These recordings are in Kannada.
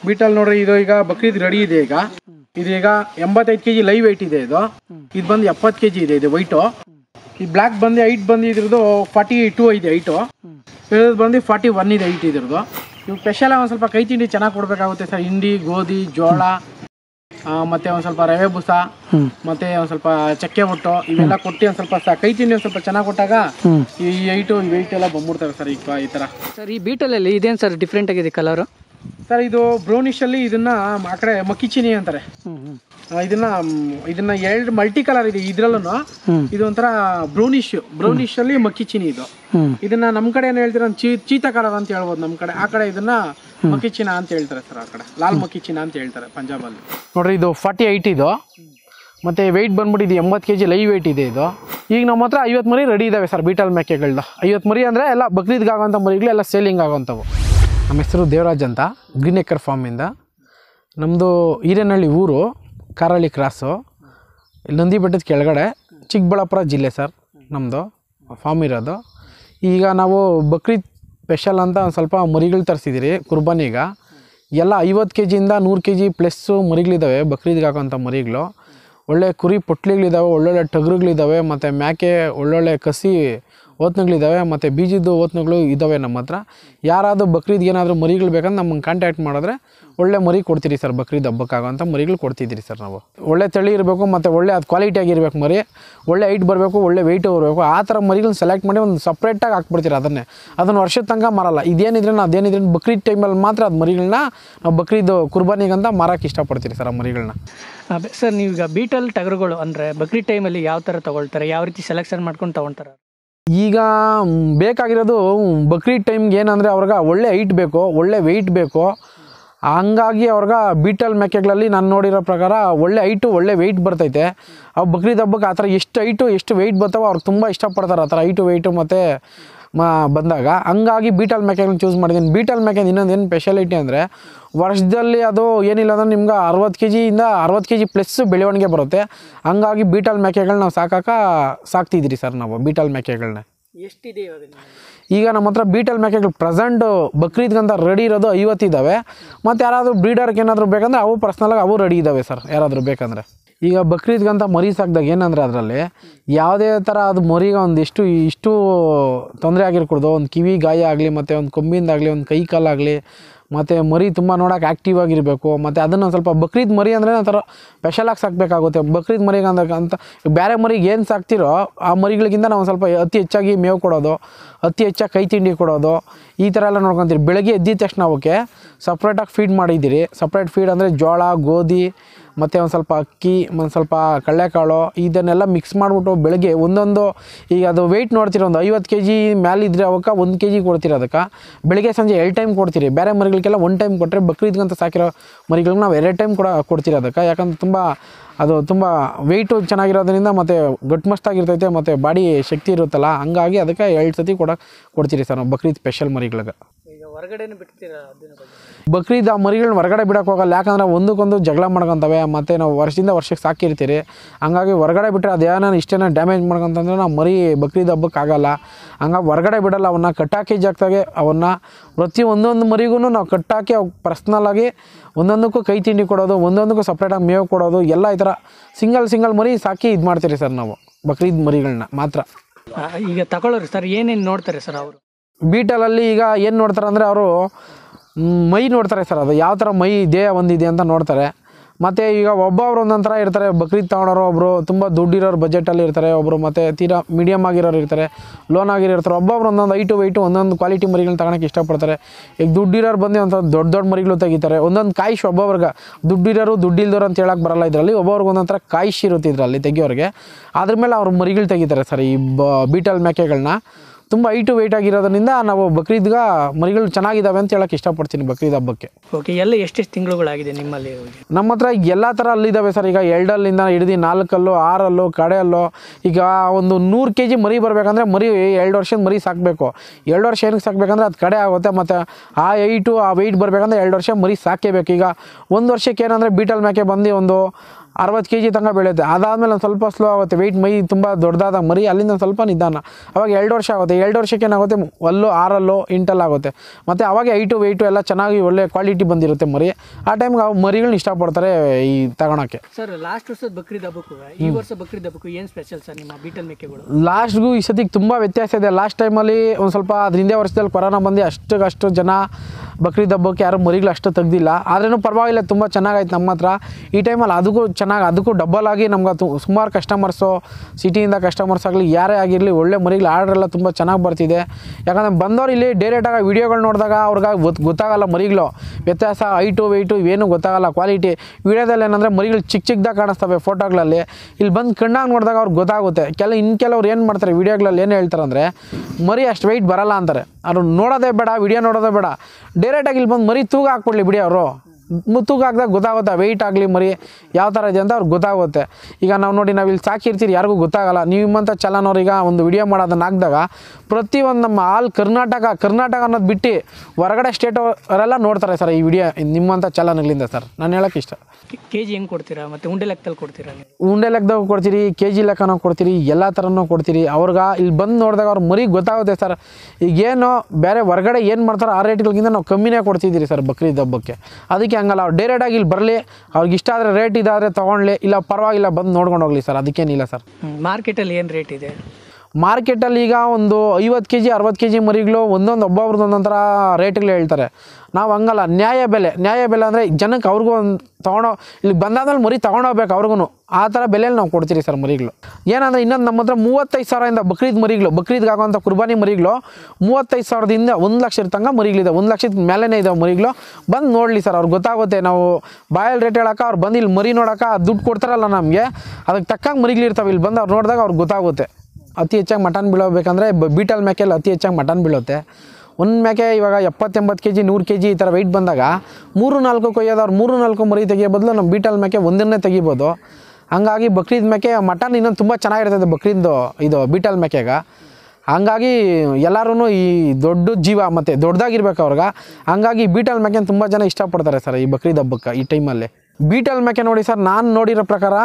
ಬೀಟಲ್ ನೋಡ್ರಿ ಇದು ಈಗ ಬಕ್ರೀದ್ ರೆಡಿ ಇದೆ ಈಗ ಇದು ಈಗ ಎಂಬತ್ತೈದು ಕೆಜಿ ಲೈವ್ ವೆಯ್ಟ್ ಇದೆ ಇದು ಇದು ಬಂದು ಎಪ್ಪತ್ತು ಕೆಜಿ ಇದೆ ಇದು ವೈಟು ಈ ಬ್ಲ್ಯಾಕ್ ಬಂದು ಐಟ್ ಬಂದು ಇದ್ರದ್ದು ಫಾರ್ಟಿ ಟೂ ಇದೆ ಐಟು ಇದ್ರದ್ದು ಬಂದು ಫಾರ್ಟಿ ಒನ್ ಇದೆ ಐಟ್ ಇದ್ರದ್ದು ಇವು ಸ್ಪೆಷಲ್ ಒಂದು ಸ್ವಲ್ಪ ಕೈ ತಿಂಡಿ ಚೆನ್ನಾಗಿ ಕೊಡಬೇಕಾಗುತ್ತೆ ಸರ್ ಹಿಂಡಿ ಗೋಧಿ ಜೋಳ ಆ, ಮತ್ತೆ ಒಂದು ಸ್ವಲ್ಪ ರವೆ ಬೂಸ ಮತ್ತೆ ಒಂದು ಸ್ವಲ್ಪ ಚಕ್ಕೆ ಒಟ್ಟು ಇವೆಲ್ಲ ಕೊಟ್ಟು ಒಂದು ಸ್ವಲ್ಪ ಸ- ಕೈ ತಿಂಡಿ ಒಂದು ಸ್ವಲ್ಪ ಚೆನ್ನಾಗಿ ಕೊಟ್ಟಾಗ ಈ ಐಟು ಈ ವೆಯ್ಟ್ ಎಲ್ಲ ಬಂದ್ಬಿಡ್ತಾರೆ ಸರ್ ಈಗ ಈ ಥರ ಸರ್ ಈ ಬೀಟಲಲ್ಲಿ ಇದೇನು ಸರ್ ಡಿಫ್ರೆಂಟ್ ಆಗಿದೆ ಕಲರು ಸರ್ ಇದು ಬ್ರೌನಿಶ್ ಅಲ್ಲಿ ಇದನ್ನ ಆ ಕಡೆ ಮಕ್ಕಿಚಿನಿ ಅಂತಾರೆ ಹ್ಞೂ ಹ್ಞೂ ಆ, ಇದನ್ನ ಮ್, ಇದನ್ನ ಎರಡು ಮಲ್ಟಿ ಕಲರ್ ಇದೆ ಇದ್ರಲ್ಲೂ ಇದು ಒಂಥರ ಬ್ರೌನಿಶ್ ಬ್ರೌನಿಶ್ ಅಲ್ಲಿ ಮಕ್ಕಿಚಿನಿ ಇದು ಹ್ಞೂ ಇದನ್ನ ನಮ್ ಕಡೆ ಏನ್ ಹೇಳ್ತೀರ ಚೀ ಚೀತಾ ಕಲರ್ ಅಂತ ಹೇಳ್ಬೋದು ನಮ್ ಕಡೆ ಆ ಕಡೆ ಇದನ್ನ ಮಕ್ಕಿಚಿನ ಅಂತ ಹೇಳ್ತಾರೆ ಸರ್ ಆ ಕಡೆ ಲಾಲ್ ಮಕ್ಕಿಚಿನ ಅಂತ ಹೇಳ್ತಾರೆ ಪಂಜಾಬ್ ಅಲ್ಲಿ ನೋಡ್ರಿ ಇದು ಫಾರ್ಟಿ ಏಯ್ಟ್ ಇದು ಮತ್ತೆ ವೆಯ್ಟ್ ಬಂದ್ಬಿಟ್ಟು ಇದು ಎಂಬತ್ತು ಕೆ ಜಿ ಲೈವ್ ವೆಯ್ಟ್ ಇದೆ ಇದು ಈಗ ನಮ್ಮ ಹತ್ರ ಐವತ್ತು ಮರಿ ರೆಡಿ ಇದಾವೆ ಸರ್ ಬೀಟಲ್ ಮೇಕೆಗಳ್ದು ಐವತ್ತು ಮರಿ ಅಂದರೆ ಎಲ್ಲ ಬಕ್ರೀದ್ಗೆ ಆಗೋಂಥ ಮರಿಗಳು ಎಲ್ಲ ಸೇಲಿಂಗ್ ಆಗೋಂಥವು ನಮ್ಮ ಹೆಸರು ದೇವರಾಜ್ ಅಂತ ಗ್ರೀನ್ ಎಕ್ಕರ್ ಫಾರ್ಮಿಂದ ನಮ್ಮದು ಹಿರೇನಹಳ್ಳಿ ಊರು ಕಾರಳ್ಳಿ ಕ್ರಾಸು ಇಲ್ಲಿ ನಂದಿ ಬೆಟ್ಟದ ಕೆಳಗಡೆ ಚಿಕ್ಕಬಳ್ಳಾಪುರ ಜಿಲ್ಲೆ ಸರ್ ನಮ್ಮದು ಫಾರ್ಮ್ ಇರೋದು ಈಗ ನಾವು ಬಕ್ರೀದ್ ಸ್ಪೆಷಲ್ ಅಂತ ಒಂದು ಸ್ವಲ್ಪ ಮರಿಗಳು ತರಿಸಿದ್ದೀರಿ ಕುರ್ಬಾನಿಗ ಎಲ್ಲ ಐವತ್ತು ಕೆ ಜಿಯಿಂದ ನೂರು ಕೆ ಜಿ ಪ್ಲಸ್ಸು ಮರಿಗಳಿದ್ದಾವೆ ಬಕ್ರೀದ್ಗೆ ಹಾಕೋಂಥ ಮರಿಗಳು ಒಳ್ಳೆ ಕುರಿ ಪೊಟ್ಲಿಗಳಿದ್ದಾವೆ ಒಳ್ಳೊಳ್ಳೆ ಟಗರುಗಳಿದ್ದಾವೆ ಮತ್ತು ಮ್ಯಾಕೆ ಒಳ್ಳೊಳ್ಳೆ ಕಸಿ ಓತ್ನುಗಳಿದ್ದಾವೆ ಮತ್ತು ಬೀಜದ್ದು ಓತ್ನುಗಳು ಇದ್ದಾವೆ ನಮ್ಮ ಹತ್ರ ಯಾರಾದರೂ ಬಕ್ರೀದ್ಗೆ ಏನಾದರೂ ಮರಿಗಳು ಬೇಕಂದ್ರೆ ನಮ್ಮನ್ನು ಕಾಂಟ್ಯಾಕ್ಟ್ ಮಾಡಿದ್ರೆ ಒಳ್ಳೆ ಮರಿ ಕೊಡ್ತೀರಿ ಸರ್ ಬಕ್ರೀದ್ ಹಬ್ಬಕ್ಕಾಗೋಂಥ ಮರಿಗಳು ಕೊಡ್ತಿದ್ದೀರಿ ಸರ್ ನಾವು ಒಳ್ಳೆ ತಳಿ ಇರಬೇಕು ಮತ್ತು ಒಳ್ಳೆ ಅದು ಕ್ವಾಲಿಟಿಯಾಗಿ ಇರಬೇಕು ಮರಿ ಒಳ್ಳೆ ಹೈಟ್ ಬರಬೇಕು ಒಳ್ಳೆ ವೆಯ್ಟ್ ಬರಬೇಕು ಆ ಥರ ಮರಿಗಳನ್ನ ಸೆಲೆಕ್ಟ್ ಮಾಡಿ ಒಂದು ಸಪ್ರೇಟಾಗಿ ಹಾಕ್ಬಿಡ್ತೀರಿ ಅದನ್ನೇ ಅದನ್ನು ವರ್ಷದ ತನಕ ಮಾರಲ್ಲ ಇದೇನಿದ್ರೆ ಅದೇನಿದ್ರೆ ಬಕ್ರೀದ್ ಟೈಮಲ್ಲಿ ಮಾತ್ರ ಅದು ಮರಿಗಳನ್ನ ನಾವು ಬಕ್ರೀದ್ ಕುರ್ಬಾನಿಗಂತ ಮಾರಕ್ಕೆ ಇಷ್ಟಪಡ್ತೀರಿ ಸರ್ ಆ ಮರಿಗಳನ್ನ ಸರ್ ನೀವೀಗ ಬೀಟಲ್ ಟಗರುಗಳು ಅಂದರೆ ಬಕ್ರೀದ್ ಟೈಮಲ್ಲಿ ಯಾವ ಥರ ತೊಗೊಳ್ತಾರೆ ಯಾವ ರೀತಿ ಸೆಲೆಕ್ಷನ್ ಮಾಡ್ಕೊಂಡು ತೊಗೊಳ್ತಾರೆ ಈಗ ಮ್, ಬೇಕಾಗಿರೋದು ಬಕ್ರೀದ್ ಟೈಮ್ಗೆ ಏನಂದರೆ ಅವ್ರಿಗೆ ಒಳ್ಳೆ ಹೈಟ್ ಬೇಕು ಒಳ್ಳೆ ವೆಯ್ಟ್ ಬೇಕು ಹಂಗಾಗಿ ಅವ್ರಿಗೆ ಬೀಟಲ್ ಮೇಕೆಗಳಲ್ಲಿ ನಾನು ನೋಡಿರೋ ಪ್ರಕಾರ ಒಳ್ಳೆ ಹೈಟು ಒಳ್ಳೆ ವೆಯ್ಟ್ ಬರ್ತೈತೆ ಅವು ಬಕ್ರೀದ್ ಹಬ್ಬಕ್ಕೆ ಆ ಥರ ಎಷ್ಟು ಹೈಟು ಎಷ್ಟು ವೆಯ್ಟ್ ಬರ್ತಾವೋ ಅವ್ರಿಗೆ ತುಂಬ ಇಷ್ಟಪಡ್ತಾರೆ ಆ ಥರ ಹೈಟು ವೆಯ್ಟು ಮತ್ತು ಮ ಬಂದಾಗ ಹಂಗಾಗಿ ಬೀಟಲ್ ಮೇಕೆಗಳನ್ನ ಚೂಸ್ ಮಾಡಿದ್ದೀನಿ ಬೀಟಲ್ ಮೇಕೆ ಇನ್ನೊಂದು ಏನು ಸ್ಪೆಷಾಲಿಟಿ ಅಂದರೆ ವರ್ಷದಲ್ಲಿ ಅದು ಏನಿಲ್ಲ ಅಂದ್ರೆ ನಿಮ್ಗೆ ಅರವತ್ತು ಕೆ ಜಿಯಿಂದ ಅರವತ್ತು ಕೆ ಜಿ ಪ್ಲಸ್ ಬೆಳವಣಿಗೆ ಬರುತ್ತೆ ಹಂಗಾಗಿ ಬೀಟಲ್ ಮೇಕೆಗಳನ್ನ ನಾವು ಸಾಕಾಕ ಸಾಕ್ತಿದ್ರಿ ಸರ್ ನಾವು ಬೀಟಲ್ ಮೇಕೆಗಳನ್ನ ಎಷ್ಟಿದೆ ಇವಾಗ ಈಗ ನಮ್ಮ ಹತ್ರ ಬೀಟಲ್ ಮೇಕೆಗಳು ಪ್ರೆಸೆಂಟ್ ಬಕ್ರೀದ್ಗಂತ ರೆಡಿ ಇರೋದು ಐವತ್ತು ಇದ್ದಾವೆ ಮತ್ತು ಯಾರಾದರೂ ಬ್ರೀಡರ್ಗೆ ಏನಾದರೂ ಬೇಕಂದ್ರೆ ಅವು ಪರ್ಸ್ನಲಾಗಿ ಅವು ರೆಡಿ ಇದ್ದಾವೆ ಸರ್ ಯಾರಾದರೂ ಬೇಕಂದರೆ ಈಗ ಬಕ್ರೀದ್ಗಂತ ಮರಿ ಸಾಕಿದಾಗ ಏನಂದರೆ ಅದರಲ್ಲಿ ಯಾವುದೇ ಥರ ಅದು ಮರಿಗೆ ಒಂದು ಎಷ್ಟು ಇಷ್ಟು ತೊಂದರೆ ಆಗಿರ್ಕೊಡ್ದು ಒಂದು ಕಿವಿ ಗಾಯ ಆಗಲಿ ಮತ್ತು ಒಂದು ಕೊಂಬಿಂದಾಗಲಿ ಒಂದು ಕೈ ಕಾಲಾಗಲಿ ಮತ್ತು ಮರಿ ತುಂಬ ನೋಡೋಕೆ ಆ್ಯಕ್ಟಿವ್ ಆಗಿರಬೇಕು ಮತ್ತು ಅದನ್ನು ಸ್ವಲ್ಪ ಬಕ್ರೀದ್ ಮರಿ ಅಂದರೆ ಒಂಥರ ಸ್ಪೆಷಲಾಗಿ ಸಾಕಬೇಕಾಗುತ್ತೆ ಬಕ್ರೀದ್ ಮರಿಗೆ ಅಂದಾಗ ಅಂತ ಬೇರೆ ಮರಿಗೆ ಏನು ಸಾಕ್ತಿರೋ ಆ ಮರಿಗಳಿಗಿಂತ ನಾವು ಒಂದು ಸ್ವಲ್ಪ ಅತಿ ಹೆಚ್ಚಾಗಿ ಮೇವು ಕೊಡೋದು ಅತಿ ಹೆಚ್ಚಾಗಿ ಕೈ ತಿಂಡಿ ಕೊಡೋದು ಈ ಥರ ಎಲ್ಲ ನೋಡ್ಕೊತೀರಿ ಬೆಳಗ್ಗೆ ಎದ್ದಿದ ತಕ್ಷಣ ಅವಕ್ಕೆ ಸಪ್ರೇಟಾಗಿ ಫೀಡ್ ಮಾಡಿದ್ದೀರಿ ಸಪ್ರೇಟ್ ಫೀಡ್ ಅಂದರೆ ಜೋಳ ಗೋಧಿ ಮತ್ತು ಒಂದು ಸ್ವಲ್ಪ ಅಕ್ಕಿ ಒಂದು ಸ್ವಲ್ಪ ಕಡಲೆಕಾಳು ಇದನ್ನೆಲ್ಲ ಮಿಕ್ಸ್ ಮಾಡಿಬಿಟ್ಟು ಬೆಳಗ್ಗೆ ಒಂದೊಂದು ಈಗ ಅದು ವೆಯ್ಟ್ ನೋಡ್ತೀರಿ ಒಂದು ಐವತ್ತು ಕೆ ಜಿ ಮ್ಯಾಲಿದ್ರೆ ಅವಕ್ಕೆ ಒಂದು ಕೆ ಜಿ ಕೊಡ್ತೀರಿ ಅದಕ್ಕೆ ಬೆಳಗ್ಗೆ ಸಂಜೆ ಎರಡು ಟೈಮ್ ಕೊಡ್ತೀರಿ ಬೇರೆ ಮರಿಗಳಿಗೆಲ್ಲ ಒನ್ ಟೈಮ್ ಕೊಟ್ಟರೆ ಬಕ್ರೀದ್ಗಂತ ಸಾಕಿರೋ ಮರಿಗಳಿಗೆ ನಾವು ಎರಡು ಟೈಮ್ ಕೂಡ ಕೊಡ್ತೀರಿ ಅದಕ್ಕೆ ಯಾಕಂದ್ರೆ ತುಂಬ ಅದು ತುಂಬ ವೆಯ್ಟು ಚೆನ್ನಾಗಿರೋದ್ರಿಂದ ಮತ್ತು ಗಟ್ಮಸ್ತಾಗಿರ್ತೈತೆ ಮತ್ತು ಬಾಡಿ ಶಕ್ತಿ ಇರುತ್ತಲ್ಲ ಹಂಗಾಗಿ ಅದಕ್ಕೆ ಎರಡು ಸತಿ ಕೂಡ ಕೊಡ್ತೀರಿ ಸರ್ ನಾವು ಬಕ್ರೀದ್ ಸ್ಪೆಷಲ್ ಮರಿಗಳಿಗೆ ಈಗ ಹೊರಗಡೆನೂ ಬಿಡ್ತೀರಾ ಅದನ್ನ ಬಗ್ಗೆ ಬಕ್ರೀದ್ ಆ ಮರಿಗಳನ್ನ ಹೊರಗಡೆ ಬಿಡೋಕೆ ಹೋಗಲ್ಲ ಯಾಕಂದ್ರೆ ಒಂದಕ್ಕೊಂದು ಜಗಳ ಮಾಡ್ಕೊತವೆ ಮತ್ತು ನಾವು ವರ್ಷದಿಂದ ವರ್ಷಕ್ಕೆ ಸಾಕಿರ್ತೀರಿ ಹಂಗಾಗಿ ಹೊರಗಡೆ ಬಿಟ್ಟರೆ ಅದೇನೋ ಇಷ್ಟೇನೋ ಡ್ಯಾಮೇಜ್ ಮಾಡ್ಕೊಂತಂದ್ರೆ ನಾವು ಮರಿ ಬಕ್ರೀದ್ ಹಬ್ಬಕ್ಕೆ ಆಗಲ್ಲ ಹಂಗಾಗಿ ಹೊರಗಡೆ ಬಿಡಲ್ಲ ಅವನ್ನ ಕಟ್ಟಾಕಿ ಜಾಗದಾಗೆ ಅವನ್ನ ಪ್ರತಿ ಒಂದೊಂದು ಮರಿಗೂ ನಾವು ಕಟ್ಟಾಕಿ ಅವು ಪರ್ಸ್ನಲಾಗಿ ಒಂದೊಂದಕ್ಕೂ ಕೈ ತಿಂಡಿ ಕೊಡೋದು ಒಂದೊಂದಕ್ಕೂ ಸಪ್ರೇಟಾಗಿ ಮೇವು ಕೊಡೋದು ಎಲ್ಲ ಈ ಥರ ಸಿಂಗಲ್ ಸಿಂಗಲ್ ಮರಿ ಸಾಕಿ ಇದು ಮಾಡ್ತೀರಿ ಸರ್ ನಾವು ಬಕ್ರೀದ್ ಮರಿಗಳನ್ನ ಮಾತ್ರ ಆ, ಈಗ ತಗೊಳ್ಳೋರು ಸರ್ ಏನೇನು ನೋಡ್ತಾರೆ ಸರ್ ಅವರು ಬೀಟಲಲ್ಲಿ ಈಗ ಏನು ನೋಡ್ತಾರೆ ಅಂದರೆ ಅವರು ಮೈ ನೋಡ್ತಾರೆ ಸರ್ ಅದು ಯಾವ ಥರ ಮೈ ದೇಹ ಒಂದಿದೆ ಅಂತ ನೋಡ್ತಾರೆ ಮತ್ತು ಈಗ ಒಬ್ಬೊಬ್ರು ಒಂದೊಂದು ಥರ ಇರ್ತಾರೆ ಬಕ್ರೀದ್ ತೊಗೊಳೋರು ಒಬ್ಬರು ತುಂಬ ದುಡ್ಡಿರೋರು ಬಜೆಟಲ್ಲಿ ಇರ್ತಾರೆ ಒಬ್ಬರು ಮತ್ತು ತೀರಾ ಮೀಡಿಯಮ್ ಆಗಿರೋರು ಇರ್ತಾರೆ ಲೋನ್ ಆಗಿರ್ತಾರೆ ಒಬ್ಬೊಬ್ರು ಒಂದೊಂದು ಐಟು ವೈಟು ಒಂದೊಂದು ಕ್ವಾಲಿಟಿ ಮರಿಗಳನ್ನ ತಗೊಳಕ್ಕೆ ಇಷ್ಟಪಡ್ತಾರೆ ಈಗ ದುಡ್ಡಿರೋರು ಬಂದು ಒಂದು ದೊಡ್ಡ ದೊಡ್ಡ ಮರಿಗಳು ತೆಗಿತಾರೆ ಒಂದೊಂದು ಕಾಯಿಶ್ ಒಬ್ಬೊಬ್ರಿಗೆ ದುಡ್ಡಿರೋರು ದುಡ್ಡಿಲ್ದೋರು ಅಂತ ಹೇಳಕ್ಕೆ ಬರಲ್ಲ ಇದರಲ್ಲಿ ಒಬ್ಬೊಬ್ರಿಗೆ ಒಂದೊಂದು ಥರ ಕಾಯಿಶ್ ಇರುತ್ತೆ ಇದರಲ್ಲಿ ತೆಗಿಯೋರಿಗೆ ಅದ್ರ ಮೇಲೆ ಅವ್ರು ಮರಿಗಳು ತೆಗಿತಾರೆ ಸರ್ ಈ ಬ ಬೀಟಲ್ ಮೇಕೆಗಳನ್ನ ತುಂಬ ಐಟು ವೆಯ್ಟ್ ಆಗಿರೋದ್ರಿಂದ ನಾವು ಬಕ್ರೀದ್ಗ ಮರಿಗಳು ಚೆನ್ನಾಗಿದ್ದಾವೆ ಅಂತ ಹೇಳಕ್ಕೆ ಇಷ್ಟಪಡ್ತೀನಿ ಬಕ್ರೀದ್ ಹಬ್ಬಕ್ಕೆ ಓಕೆ ಎಲ್ಲ ಎಷ್ಟೆಷ್ಟು ತಿಂಗಳುಗಳಾಗಿದೆ ನಿಮ್ಮಲ್ಲಿ ಹೋಗಿ ನಮ್ಮ ಹತ್ರ ಎಲ್ಲ ಥರ ಅಲ್ಲಿದ್ದಾವೆ ಸರ್ ಈಗ ಎರಡಲ್ಲಿಂದ ಹಿಡಿದು ನಾಲ್ಕಲ್ಲು ಆರಲ್ಲು ಕಡೆಯಲ್ಲು ಈಗ ಒಂದು ನೂರು ಕೆ ಜಿ ಮರಿ ಬರಬೇಕಂದ್ರೆ ಮರಿ ಎರಡು ವರ್ಷದ ಮರಿ ಸಾಕಬೇಕು ಎರಡು ವರ್ಷ ಏನಕ್ಕೆ ಸಾಕಬೇಕಂದ್ರೆ ಅದು ಕಡೆ ಆಗುತ್ತೆ ಮತ್ತು ಆ ಏಯ್ಟು ಆ ವೆಯ್ಟ್ ಬರಬೇಕಂದ್ರೆ ಎರಡು ವರ್ಷ ಮರಿ ಸಾಕೇಬೇಕು ಈಗ ಒಂದು ವರ್ಷಕ್ಕೆ ಏನಂದರೆ ಬೀಟಲ್ ಮೇಕೆ ಬಂದು ಒಂದು ಅರವತ್ತು ಕೆ ಜಿ ತನಕ ಬೆಳೆಯುತ್ತೆ ಅದಾದಮೇಲೆ ಒಂದು ಸ್ವಲ್ಪ ಸ್ಲೋ ಆಗುತ್ತೆ ವೆಯ್ಟ್ ಮೈ ತುಂಬ ದೊಡ್ಡದಾದ ಮರಿ ಅಲ್ಲಿಂದ ಒಂದ್ ಸ್ವಲ್ಪ ನಿಧಾನ ಅವಾಗ ಎರಡು ವರ್ಷ ಆಗುತ್ತೆ ಎರಡು ವರ್ಷಕ್ಕೆ ಏನಾಗುತ್ತೆ ಅಲ್ಲೋ ಆರಲ್ಲೋ ಇಂಟಲ್ ಆಗುತ್ತೆ ಮತ್ತು ಅವಾಗ ಐಟು ವೆಯ್ಟು ಎಲ್ಲ ಚೆನ್ನಾಗಿ ಒಳ್ಳೆ ಕ್ವಾಲಿಟಿ ಬಂದಿರುತ್ತೆ ಮರಿ ಆ ಟೈಮ್ಗೆ ಅವು ಮರಿಗಳನ್ನ ಇಷ್ಟಪಡ್ತಾರೆ ಈ ತಗೊಳಕ್ಕೆ ಸರ್ ಲಾಸ್ಟ್ ವರ್ಷದ ಬಕ್ರೀದ್ ಹಬ್ಬಕ್ಕೂ ಈ ವರ್ಷ ಬಕ್ರೀದ್ ಹಬ್ಬಕ್ಕೂ ಏನು ಸ್ಪೆಷಲ್ ಸರ್ ನಿಮ್ಮ ಬೀಟಲ್ ಮೇಕೆಗಳು ಲಾಸ್ಟ್ಗೂ ಈ ಸತಿಗೆ ತುಂಬ ವ್ಯತ್ಯಾಸ ಇದೆ ಲಾಸ್ಟ್ ಟೈಮಲ್ಲಿ ಒಂದು ಸ್ವಲ್ಪ ಅದ್ರ ಹಿಂದೆ ವರ್ಷದಲ್ಲಿ ಕೊರೋನಾ ಬಂದು ಅಷ್ಟಕ್ಕಷ್ಟು ಜನ ಬಕ್ರೀದ್ ಹಬ್ಬಕ್ಕೆ ಯಾರು ಮರಿಗಳು ಅಷ್ಟು ತೆಗ್ದಿಲ್ಲ ಆದ್ರೂ ಪರವಾಗಿಲ್ಲ ತುಂಬ ಚೆನ್ನಾಗಾಯ್ತು ನಮ್ಮ ಹತ್ರ ಈ ಟೈಮಲ್ಲಿ ಅದಕ್ಕೂ ಚೆನ್ನಾಗಿ ಅದಕ್ಕೂ ಡಬಲ್ ಆಗಿ ನಮ್ಗೆ ತು ಸುಮಾರು ಕಸ್ಟಮರ್ಸು ಸಿಟಿಯಿಂದ ಕಸ್ಟಮರ್ಸ್ ಆಗಲಿ ಯಾರೇ ಆಗಿರಲಿ ಒಳ್ಳೆ ಮರಿಗಳು ಆರ್ಡ್ರ್ ಎಲ್ಲ ತುಂಬ ಚೆನ್ನಾಗಿ ಬರ್ತಿದೆ ಯಾಕಂದರೆ ಬಂದವ್ರು ಇಲ್ಲಿ ಡೈರೆಕ್ಟಾಗಿ ವೀಡಿಯೋಗಳು ನೋಡಿದಾಗ ಅವ್ರಿಗೆ ಗೊತ್ ಗೊತ್ತಾಗಲ್ಲ ಮರಿಗಳು ವ್ಯತ್ಯಾಸ ಹೈಟು ವೆಯ್ಟು ಏನು ಗೊತ್ತಾಗಲ್ಲ ಕ್ವಾಲಿಟಿ ವೀಡಿಯೋದಲ್ಲಿ ಏನಂದರೆ ಮರಿಗಳು ಚಿಕ್ಕ ಚಿಕ್ಕದಾಗಿ ಕಾಣಿಸ್ತವೆ ಫೋಟೋಗಳಲ್ಲಿ ಇಲ್ಲಿ ಬಂದು ಕಣ್ಣಾಗಿ ನೋಡಿದಾಗ ಅವ್ರಿಗೆ ಗೊತ್ತಾಗುತ್ತೆ ಕೆಲ ಇನ್ನು ಕೆಲವ್ರು ಏನು ಮಾಡ್ತಾರೆ ವೀಡಿಯೋಗಳಲ್ಲಿ ಏನು ಹೇಳ್ತಾರೆ ಅಂದರೆ ಮರಿ ಅಷ್ಟು ವೆಯ್ಟ್ ಬರಲ್ಲ ಅಂತಾರೆ ಅವ್ರು ನೋಡೋದೇ ಬೇಡ ವಿಡಿಯೋ ನೋಡೋದೇ ಬೇಡ ಡೈರೆಕ್ಟಾಗಿ ಇಲ್ಲಿ ಬಂದು ಮರಿ ತೂಗ ಹಾಕ್ಬಿಡ್ಲಿ ಬಿಡಿ ಅವರು ತೂಗ ಹಾಕಿದಾಗ ಗೊತ್ತಾಗುತ್ತೆ ವೆಯ್ಟ್ ಆಗಲಿ ಮರಿ ಯಾವ ಥರ ಇದೆ ಅಂತ ಅವ್ರಿಗೆ ಗೊತ್ತಾಗುತ್ತೆ ಈಗ ನಾವು ನೋಡಿ ನಾವು ಇಲ್ಲಿ ಸಾಕಿರ್ತೀರಿ ಯಾರಿಗೂ ಗೊತ್ತಾಗಲ್ಲ ನೀವು ನಿಮ್ಮಂಥ ಚಲನವ್ರು ಈಗ ಒಂದು ವಿಡಿಯೋ ಮಾಡೋದನ್ನ ಹಾಕಿದಾಗ ಪ್ರತಿಯೊಂದು ನಮ್ಮ ಆಲ್ ಕರ್ನಾಟಕ ಕರ್ನಾಟಕ ಅನ್ನೋದು ಬಿಟ್ಟು ಹೊರಗಡೆ ಸ್ಟೇಟ್ ಅವರೆಲ್ಲ ನೋಡ್ತಾರೆ ಸರ್ ಈ ವಿಡಿಯೋ ನಿಮ್ಮಂಥ ಚಲನಗಳಿಂದ ಸರ್ ನಾನು ಹೇಳೋಕ್ಕೆ ಇಷ್ಟ ಕೆ ಜಿ ಹೆಂಗೆ ಕೊಡ್ತೀರಾ ಮತ್ತು ಉಂಡೆ ಲೆಕ್ಕದಲ್ಲಿ ಕೊಡ್ತೀರಾ ನೀವು ಉಂಡೆ ಲೆಕ್ಕದಾಗ ಕೊಡ್ತೀರಿ ಕೆ ಜಿ ಲೆಕ್ಕನೂ ಕೊಡ್ತೀರಿ ಎಲ್ಲ ಥರನೂ ಕೊಡ್ತೀರಿ ಅವ್ರಿಗೆ ಇಲ್ಲಿ ಬಂದು ನೋಡಿದಾಗ ಅವ್ರ ಮರಿ ಗೊತ್ತಾಗುತ್ತೆ ಸರ್ ಈಗೇನು ಬೇರೆ ಹೊರಗಡೆ ಏನು ಮಾಡ್ತಾರೋ ಆ ರೇಟ್ಗಳಿಗಿಂತ ನಾವು ಕಮ್ಮಿನೇ ಕೊಡ್ತಿದ್ದೀರಿ ಸರ್ ಬಕ್ರೀದ್ ಹಬ್ಬಕ್ಕೆ ಅದಕ್ಕೆ ಹಂಗಲ್ಲ ಅವ್ರು ಡೈರೆಕ್ಟಾಗಿ ಇಲ್ಲಿ ಬರಲಿ ಅವ್ರಿಗೆ ಇಷ್ಟ ಆದರೆ ರೇಟ್ ಇದಾದರೆ ತೊಗೊಳ್ಲಿ ಇಲ್ಲ ಪರವಾಗಿಲ್ಲ ಬಂದು ನೋಡ್ಕೊಂಡು ಹೋಗಲಿ ಸರ್ ಅದಕ್ಕೇನಿಲ್ಲ ಸರ್ ಮಾರ್ಕೆಟಲ್ಲಿ ಏನು ರೇಟ್ ಇದೆ ಮಾರ್ಕೆಟಲ್ಲಿ ಈಗ ಒಂದು ಐವತ್ತು ಕೆ ಜಿ ಅರವತ್ತು ಕೆ ಜಿ ಮರಿಗಳು ಒಂದೊಂದು ಒಬ್ಬೊಬ್ರದ್ದು ಒಂದೊಂದು ಥರ ರೇಟ್ಗಳು ಹೇಳ್ತಾರೆ ನಾವು ಹಂಗಲ್ಲ ನ್ಯಾಯ ಬೆಲೆ ನ್ಯಾಯ ಬೆಲೆ ಅಂದರೆ ಜನಕ್ಕೆ ಅವ್ರಿಗೂ ಒಂದು ತೊಗೊಳೋ ಇಲ್ಲಿ ಬಂದಾದ್ಮೇಲೆ ಮರಿ ತೊಗೊಂಡೋಗ್ಬೇಕು ಅವ್ರಿಗೂ ಆ ಥರ ಬೆಲೆಯಲ್ಲಿ ನಾವು ಕೊಡ್ತೀರಿ ಸರ್ ಮರಿಗಳು ಏನಂದರೆ ಇನ್ನೊಂದು ನಮ್ಮ ಹತ್ರ ಮೂವತ್ತೈದು ಸಾವಿರದಿಂದ ಬಕ್ರೀದ್ ಮರಿಗಳು ಬಕ್ರೀದ್ಗೆ ಆಗೋಂಥ ಕುರ್ಬಾನಿ ಮರಿಗಳು ಮೂವತ್ತೈದು ಸಾವಿರದಿಂದ ಒಂದು ಲಕ್ಷದ ತನಕ ಮರಿಗಳಿದೆ ಒಂದು ಲಕ್ಷದ ಮೇಲೇ ಇದಾವೆ ಮರಿಗಳು ಬಂದು ನೋಡಲಿ ಸರ್ ಅವ್ರಿಗೆ ಗೊತ್ತಾಗುತ್ತೆ ನಾವು ಬಾಯಲ್ಲಿ ರೇಟ್ ಹೇಳೋಕೆ ಅವ್ರು ಬಂದು ಇಲ್ಲಿ ಮರಿ ನೋಡೋಕೆ ದುಡ್ಡು ಕೊಡ್ತಾರಲ್ಲ ನಮಗೆ ಅದಕ್ಕೆ ತಕ್ಕಂಗೆ ಮರಿಗಳಿರ್ತಾವೆ ಇಲ್ಲಿ ಬಂದು ಅವ್ರು ನೋಡಿದಾಗ ಅವ್ರಿಗೆ ಗೊತ್ತಾಗುತ್ತೆ ಅತಿ ಹೆಚ್ಚಾಗಿ ಮಟನ್ ಬೀಳೋಬೇಕಂದ್ರೆ ಬ- ಬೀಟಲ್ ಮೇಕೆಯಲ್ಲಿ ಅತಿ ಹೆಚ್ಚಾಗಿ ಮಟನ್ ಬೀಳುತ್ತೆ ಒಂದು ಮೇಕೆ ಇವಾಗ ಎಪ್ಪತ್ತೆಂಬತ್ತು ಕೆ ಜಿ ನೂರು ಕೆ ಜಿ ಈ ಥರ ವೆಯ್ಟ್ ಬಂದಾಗ ಮೂರು ನಾಲ್ಕು ಕೊಯ್ಯೋದವ್ರು ಮೂರು ನಾಲ್ಕು ಮರಿ ತೆಗಿಯೋ ಬದಲು ನಮ್ಮ ಬೀಟಲ್ ಮೇಕೆ ಒಂದನ್ನೇ ತೆಗಿಬೋದು ಹಂಗಾಗಿ ಬಕ್ರೀದ್ ಮೇಕೆ ಮಟನ್ ಇನ್ನೊಂದು ತುಂಬ ಚೆನ್ನಾಗಿರ್ತದೆ ಬಕ್ರೀದ್ದು ಇದು ಬೀಟಲ್ ಮೇಕೆಗ ಹಂಗಾಗಿ ಎಲ್ಲರೂ ಈ ದೊಡ್ಡ ಜೀವ ಮತ್ತು ದೊಡ್ಡದಾಗಿರ್ಬೇಕು ಅವ್ರಿಗೆ ಹಂಗಾಗಿ ಬೀಟಲ್ ಮೇಕೆನ ತುಂಬ ಜನ ಇಷ್ಟಪಡ್ತಾರೆ ಸರ್ ಈ ಬಕ್ರೀದ್ ಹಬ್ಬಕ್ಕೆ ಈ ಟೈಮಲ್ಲಿ ಬೀಟಲ್ ಮೇಕೆ ನೋಡಿ ಸರ್ ನಾನು ನೋಡಿರೋ ಪ್ರಕಾರ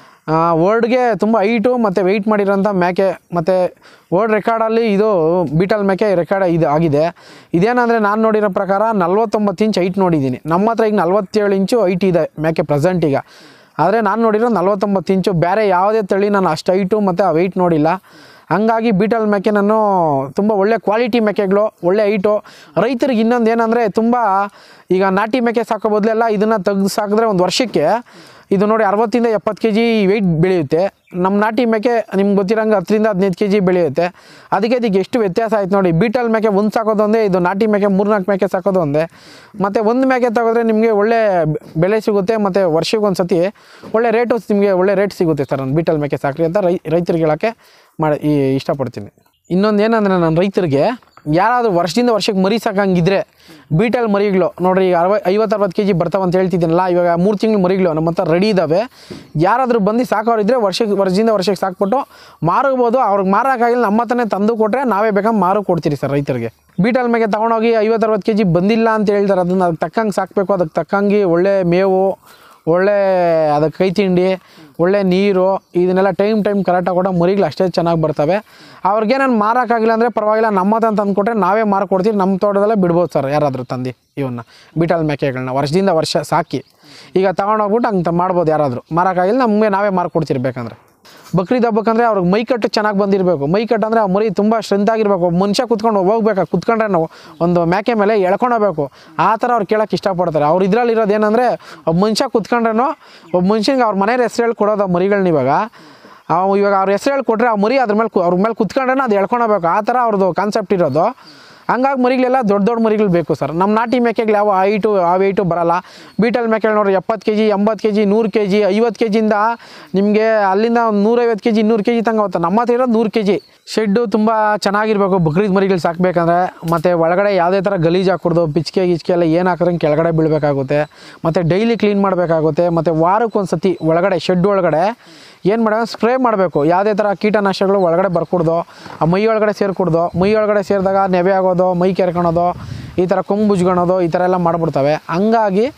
ವರ್ಡ್ಗೆ ತುಂಬ ಹೈಟು ಮತ್ತು ವೆಯ್ಟ್ ಮಾಡಿರೋಂಥ ಮೇಕೆ ಮತ್ತು ವರ್ಲ್ಡ್ ರೆಕಾರ್ಡಲ್ಲಿ ಇದು ಬೀಟಲ್ ಮೇಕೆ ರೆಕಾರ್ಡ್ ಇದು ಆಗಿದೆ ಇದೇನಂದರೆ ನಾನು ನೋಡಿರೋ ಪ್ರಕಾರ ನಲ್ವತ್ತೊಂಬತ್ತು ಇಂಚ್ ಹೈಟ್ ನೋಡಿದ್ದೀನಿ ನಮ್ಮ ಹತ್ರ ಈಗ ನಲ್ವತ್ತೇಳು ಇಂಚು ಹೈಟ್ ಇದೆ ಮೇಕೆ ಪ್ರೆಸೆಂಟ್ ಈಗ ಆದರೆ ನಾನು ನೋಡಿರೋ ನಲ್ವತ್ತೊಂಬತ್ತು ಇಂಚು ಬೇರೆ ಯಾವುದೇ ತಳಿ ನಾನು ಅಷ್ಟು ಹೈಟು ಮತ್ತು ಆ ವೆಯ್ಟ್ ನೋಡಿಲ್ಲ ಹಂಗಾಗಿ ಬೀಟಲ್ ಮೇಕೆ ನಾನು ತುಂಬ ಒಳ್ಳೆ ಕ್ವಾಲಿಟಿ ಮೇಕೆಗಳು ಒಳ್ಳೆ ಹೈಟು ರೈತರಿಗೆ ಇನ್ನೊಂದು ಏನಂದರೆ ತುಂಬ ಈಗ ನಾಟಿ ಮೇಕೆ ಸಾಕೋ ಬದಲೆಲ್ಲ ಇದನ್ನು ತೆಗೆದು ಸಾಕಿದ್ರೆ ಒಂದು ವರ್ಷಕ್ಕೆ ಇದು ನೋಡಿ ಅರವತ್ತಿಂದ ಎಪ್ಪತ್ತು ಕೆ ಜಿ ವೆಯ್ಟ್ ಬೆಳೆಯುತ್ತೆ ನಮ್ಮ ನಾಟಿ ಮೇಕೆ ನಿಮ್ಗೆ ಗೊತ್ತಿರೋಂಗೆ ಹತ್ತರಿಂದ ಹದಿನೈದು ಕೆ ಜಿ ಬೆಳೆಯುತ್ತೆ ಅದಕ್ಕೆ ಇದಕ್ಕೆ ಎಷ್ಟು ವ್ಯತ್ಯಾಸ ಆಯ್ತು ನೋಡಿ ಬೀಟಲ್ ಮೇಕೆ ಒಂದು ಸಾಕೋದು ಒಂದೇ ಇದು ನಾಟಿ ಮೇಕೆ ಮೂರ್ನಾಲ್ಕು ಮೇಕೆ ಸಾಕೋದು ಒಂದೇ ಮತ್ತು ಒಂದು ಮೇಕೆ ತಗೋದ್ರೆ ನಿಮಗೆ ಒಳ್ಳೆ ಬೆಲೆ ಸಿಗುತ್ತೆ ಮತ್ತು ವರ್ಷಕ್ಕೆ ಒಂದು ಸತಿ ಒಳ್ಳೆ ರೇಟು ನಿಮಗೆ ಒಳ್ಳೆ ರೇಟ್ ಸಿಗುತ್ತೆ ಸರ್ ನಾನು ಬೀಟಲ್ ಮೇಕೆ ಸಾಕ್ರಿ ಅಂತ ರೈ ರೈತರಿಗೆ ಹೇಳೋಕ್ಕೆ ಮಾಡಿ ಈ ಇಷ್ಟಪಡ್ತೀನಿ ಇನ್ನೊಂದು ಏನಂದರೆ ನಾನು ರೈತರಿಗೆ ಯಾರಾದರೂ ವರ್ಷದಿಂದ ವರ್ಷಕ್ಕೆ ಮರಿ ಸಾಕಂಗಿದ್ರೆ ಬೀಟಲ್ ಮರಿಗಳು ನೋಡ್ರಿ ಈಗ ಅರವ ಐವತ್ತು ಅರವತ್ತು ಕೆ ಜಿ ಬರ್ತಾವೆ ಅಂತ ಹೇಳ್ತಿದ್ದೀನಲ್ಲ ಇವಾಗ ಮೂರು ತಿಂಗಳು ಮರಿಗಳು ನಮ್ಮ ಹತ್ರ ರೆಡಿ ಇದ್ದಾವೆ ಯಾರಾದರೂ ಬಂದು ಸಾಕೋರಿದ್ರೆ ವರ್ಷಕ್ಕೆ ವರ್ಷದಿಂದ ವರ್ಷಕ್ಕೆ ಸಾಕ್ಬಿಟ್ಟು ಮಾರಬೋದು ಅವ್ರಿಗೆ ಮಾರೋಕ್ಕಾಗಿಲ್ಲ ನಮ್ಮ ಹತ್ರನೇ ತಂದು ಕೊಟ್ಟರೆ ನಾವೇ ಬೇಕಂದ್ರೆ ಮಾರು ಕೊಡ್ತೀರಿ ಸರ್ ರೈತರಿಗೆ ಬೀಟಲ್ ಮೇಗೆ ತೊಗೊಂಡೋಗಿ ಐವತ್ತು ಅರವತ್ತು ಕೆ ಜಿ ಬಂದಿಲ್ಲ ಅಂತ ಹೇಳ್ತಾರೆ ಅದನ್ನು ಅದಕ್ಕೆ ತಕ್ಕಂಗೆ ಸಾಕಬೇಕು ಅದಕ್ಕೆ ತಕ್ಕಂಗೆ ಒಳ್ಳೆ ಮೇವು ಒಳ್ಳೆ ಅದಕ್ಕೆ ಕೈ ತಿಂಡಿ ಒಳ್ಳೆ ನೀರು ಇದನ್ನೆಲ್ಲ ಟೈಮ್ ಟೈಮ್ ಕರೆಕ್ಟಾಗಿ ಕೊಡೋ ಮರಿಗಳು ಅಷ್ಟೇ ಚೆನ್ನಾಗಿ ಬರ್ತವೆ ಅವ್ರಿಗೆ ನಾನು ಮಾರೋಕ್ಕಾಗಿಲ್ಲ ಅಂದರೆ ಪರವಾಗಿಲ್ಲ ನಮ್ಮ ಹತ್ರ ತಂದು ಕೊಟ್ಟರೆ ನಾವೇ ಮಾರ್ಕೊಡ್ತೀವಿ ನಮ್ಮ ತೋಟದಲ್ಲೇ ಬಿಡ್ಬೋದು ಸರ್ ಯಾರಾದರೂ ತಂದು ಇವನ್ನ ಬೀಟಲ್ ಮೇಕೆಗಳನ್ನ ವರ್ಷದಿಂದ ವರ್ಷ ಸಾಕಿ ಈಗ ತಗೊಂಡೋಗ್ಬಿಟ್ಟು ಹಂಗೆ ಮಾಡ್ಬೋದು ಯಾರಾದರೂ ಮಾರೋಕ್ಕಾಗಿಲ್ಲ ನಮಗೆ ನಾವೇ ಮಾರ್ಕೊಡ್ತೀರಿ ಬೇಕಂದ್ರೆ ಬಕ್ರೀದ್ ಹಬ್ಬಕ್ಕಂದ್ರೆ ಅವ್ರಿಗೆ ಮೈಕಟ್ಟು ಚೆನ್ನಾಗಿ ಬಂದಿರಬೇಕು ಮೈಕಟ್ಟು ಅಂದರೆ ಆ ಮರಿ ತುಂಬ ಸ್ಟ್ರೆಂತ್ ಆಗಿರಬೇಕು ಒಬ್ಬ ಮನುಷ್ಯ ಕುತ್ಕೊಂಡು ಹೋಗ್ಬೇಕು ಕುತ್ಕೊಂಡ್ರೆ ನಾವು ಒಂದು ಮೇಕೆ ಮೇಲೆ ಎಳ್ಕೊಂಡೋಗ್ಬೇಕು ಆ ಥರ ಅವ್ರು ಕೇಳೋಕೆ ಇಷ್ಟಪಡ್ತಾರೆ ಅವ್ರು ಇದ್ರಲ್ಲಿ ಇರೋದು ಏನಂದರೆ ಒಬ್ಬ ಮನುಷ್ಯ ಕುತ್ಕೊಂಡ್ರೇನೋ ಒಬ್ಬ ಮನುಷ್ಯನಿಗೆ ಅವ್ರ ಮನೆಯವ್ರ ಹೆಸ್ರು ಹೇಳಿ ಕೊಡೋದು ಆ ಮರಿಗಳನ್ನ ಇವಾಗ ಅವು ಇವಾಗ ಅವ್ರ ಹೆಸ್ರು ಹೇಳಿ ಕೊಟ್ಟರೆ ಆ ಮರಿ ಅದ್ರ ಮೇಲೆ ಕು- ಅವ್ರ ಮೇಲೆ ಕುತ್ಕೊಂಡ್ರೆ ಅದು ಎಳ್ಕೊಂಡೋಗ್ಬೇಕು ಆ ಥರ ಅವ್ರದ್ದು ಕಾನ್ಸೆಪ್ಟ್ ಇರೋದು ಹಂಗಾಗಿ ಮರಿಗಳೆಲ್ಲ ದೊಡ್ಡ ದೊಡ್ಡ ಮರಿಗಳು ಬೇಕು ಸರ್ ನಮ್ಮ ನಾಟಿ ಮೇಕೆಗಳು ಯಾವ ಹೈಟು ಆ ವೆಯ್ಟು ಬರಲ್ಲ ಬೀಟಲ್ ಮೇಕೆಗಳು ನೋಡ್ರಿ ಎಪ್ಪತ್ತು ಕೆ ಜಿ ಎಂಬತ್ತು ಕೆ ಜಿ ನೂರು ಕೆ ಜಿ ಐವತ್ತು ಕೆ ಜಿಯಿಂದ ನಿಮಗೆ ಅಲ್ಲಿಂದ ಒಂದು ನೂರೈವತ್ತು ಕೆ ಜಿ ಇನ್ನೂರು ಕೆ ಜಿ ತನಕ ಹೋಗುತ್ತೆ ನಮ್ಮ ಹತ್ರ ಇರೋದು ನೂರು ಕೆ ಜಿ ಶೆಡ್ಡು ತುಂಬ ಚೆನ್ನಾಗಿರಬೇಕು ಬಕ್ರೀದ್ ಮರಿಗಳು ಸಾಕಬೇಕಂದ್ರೆ ಮತ್ತು ಒಳಗಡೆ ಯಾವುದೇ ಥರ ಗಲೀಜು ಹಾಕ್ಕೊಡ್ದು ಪಿಚ್ಕೆ ಗಿಚ್ಕೆ ಎಲ್ಲ ಏನು ಹಾಕಿದ್ರೆ ಕೆಳಗಡೆ ಬೀಳಬೇಕಾಗುತ್ತೆ ಮತ್ತು ಡೈಲಿ ಕ್ಲೀನ್ ಮಾಡಬೇಕಾಗುತ್ತೆ ಮತ್ತು ವಾರಕ್ಕೊಂದು ಸತಿ ಒಳಗಡೆ ಶೆಡ್ ಒಳಗಡೆ ಏನು ಮಾಡಬೇಕು ಸ್ಪ್ರೇ ಮಾಡಬೇಕು ಯಾವುದೇ ಥರ ಕೀಟನಾಶಕಗಳು ಒಳಗಡೆ ಬರ್ಕೊಡ್ದು ಆ ಮೈ ಒಳಗಡೆ ಸೇರ್ಕೊಡ್ದು ಮೈ ಒಳಗಡೆ ಸೇರಿದಾಗ ನೆವೆ ಆಗೋದು ಮೈ ಕೆರ್ಕೊಳೋದು ಈ ಥರ ಕೊಂಬು ಉಜ್ಕೊಳೋದು ಈ ಥರ ಎಲ್ಲ ಮಾಡ್ಬಿಡ್ತವೆ ಹಂಗಾಗಿ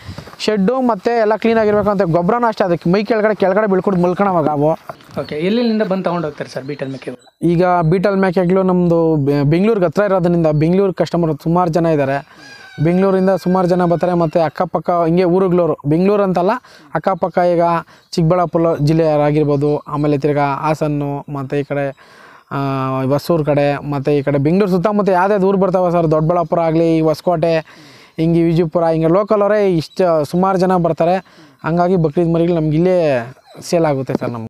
ಶೆಡ್ಡು ಮತ್ತು ಎಲ್ಲ ಕ್ಲೀನಾಗಿರ್ಬೇಕು ಅಂತ ಗೊಬ್ಬರನೂ ಅಷ್ಟೇ ಅದಕ್ಕೆ ಮೈ ಕೆಳಗಡೆ ಕೆಳಗಡೆ ಬೀಳ್ಕೊಂಡು ಮಲ್ಕೊಳವಾಗ ಅವು ಓಕೆ ಎಲ್ಲೆಲ್ಲಿಂದ ಬಂದು ತಗೊಂಡು ಹೋಗ್ತಾರೆ ಸರ್ ಬೀಟಲ್ ಮೇಕೆಗಳು ಈಗ ಬೀಟಲ್ ಮೇಕೆಗಳು ನಮ್ಮದು ಬೆಂಗಳೂರಿಗೆ ಹತ್ರ ಇರೋದ್ರಿಂದ ಬೆಂಗಳೂರು ಕಸ್ಟಮರ್ ಸುಮಾರು ಜನ ಇದ್ದಾರೆ ಬೆಂಗಳೂರಿಂದ ಸುಮಾರು ಜನ ಬರ್ತಾರೆ ಮತ್ತು ಅಕ್ಕಪಕ್ಕ ಹಿಂಗೆ ಊರುಗಳವರು ಬೆಂಗಳೂರು ಅಂತಲ್ಲ ಅಕ್ಕಪಕ್ಕ ಈಗ ಚಿಕ್ಕಬಳ್ಳಾಪುರ ಜಿಲ್ಲೆಯವರಾಗಿರ್ಬೋದು ಆಮೇಲೆ ತಿರ್ಗಾ ಹಾಸನ್ನು ಮತ್ತು ಈ ಕಡೆ ಆ, ಹೊಸೂರು ಕಡೆ ಮತ್ತು ಈ ಕಡೆ ಬೆಂಗಳೂರು ಸುತ್ತಮುತ್ತ ಯಾವ್ದಾವ್ದು ಊರು ಬರ್ತಾವೆ ಸರ್ ದೊಡ್ಡಬಳ್ಳಾಪುರ ಆಗಲಿ ಹೊಸಕೋಟೆ ಹಿಂಗೆ ವಿಜಯಪುರ ಹಿಂಗೆ ಲೋಕಲ್ ಅವರೇ ಇಷ್ಟು ಸುಮಾರು ಜನ ಬರ್ತಾರೆ ಹಂಗಾಗಿ ಬಕ್ರೀದ್ ಮರಿಗಳು ನಮ್ಗೆ ಇಲ್ಲೇ ಸೇಲ್ ಆಗುತ್ತೆ ಸರ್ ನಮ್ಗೆ